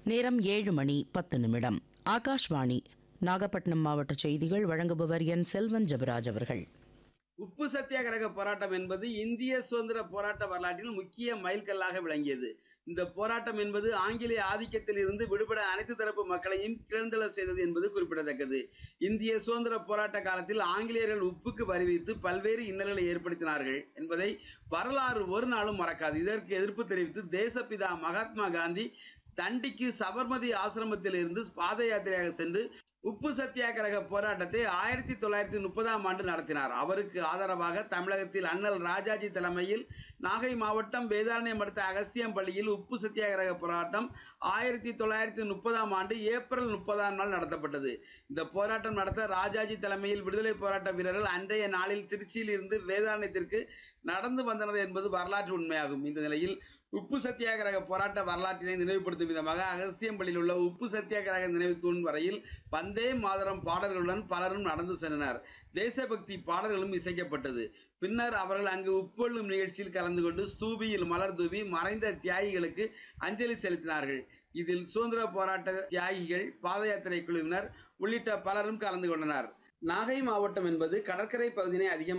நேரம் ஏழு மணி பத்து நிமிடம் ஆகாஷ்வாணி நாகப்பட்டினம் மாவட்ட செய்திகள் வழங்குபவர் என் செல்வன் ஜெபராஜ் அவர்கள் உப்பு சத்தியாகிரக போராட்டம் என்பது இந்திய சுதந்திர போராட்ட வரலாற்றில் முக்கிய மைல்கல்லாக விளங்கியது இந்த போராட்டம் என்பது ஆங்கிலேய ஆதிக்கத்தில் இருந்து விடுபட அனைத்து தரப்பு மக்களையும் கிளர்ந்தெழ செய்தது என்பது குறிப்பிடத்தக்கது இந்திய சுதந்திர போராட்ட காலத்தில் ஆங்கிலேயர்கள் உப்புக்கு வரி விதித்து பல்வேறு இன்னல்களை ஏற்படுத்தினார்கள் என்பதை வரலாறு ஒரு நாளும் மறக்காது இதற்கு எதிர்ப்பு தெரிவித்து தேசப்பிதா மகாத்மா காந்தி தண்டிக்கு சபர்மதி ஆசிரமத்தில் இருந்து பாத யாத்திரையாக சென்று உப்பு சத்தியாகிரக போராட்டத்தை ஆயிரத்தி தொள்ளாயிரத்தி முப்பதாம் ஆண்டு நடத்தினார் அவருக்கு ஆதரவாக தமிழகத்தில் அண்ணல் ராஜாஜி தலைமையில் நாகை மாவட்டம் வேதாரண்யம் அடுத்த அகஸ்தியம் பள்ளியில் உப்பு சத்தியாகிரக போராட்டம் ஆயிரத்தி தொள்ளாயிரத்தி முப்பதாம் ஆண்டு ஏப்ரல் முப்பதாம் நாள் நடத்தப்பட்டது இந்த போராட்டம் நடத்த ராஜாஜி தலைமையில் விடுதலை போராட்ட வீரர்கள் அன்றைய நாளில் திருச்சியில் இருந்து வேதாரண்யத்திற்கு நடந்து வந்தனர் என்பது வரலாற்று உண்மையாகும் இந்த நிலையில் உப்பு சத்தியாகிரக போராட்ட வரலாற்றினை நினைவுபடுத்தும் விதமாக அகஸ்தியம்பள்ளியில் உள்ள உப்பு சத்தியாகிரக நினைவு தூண் வரையில் வந்தே மாதரம் பாடல்களுடன் பலரும் நடந்து சென்றனர் தேசபக்தி பாடல்களும் இசைக்கப்பட்டது பின்னர் அவர்கள் அங்கு உட்கொள்ளும் நிகழ்ச்சியில் கலந்து கொண்டு ஸ்தூபியில் மலர் தூவி மறைந்த தியாகிகளுக்கு அஞ்சலி செலுத்தினார்கள் இதில் சுதந்திர போராட்ட தியாகிகள் பாத யாத்திரை குழுவினர் உள்ளிட்ட பலரும் கலந்து கொண்டனர் நாகை மாவட்டம் என்பது கடற்கரை பகுதியினை அதிகம்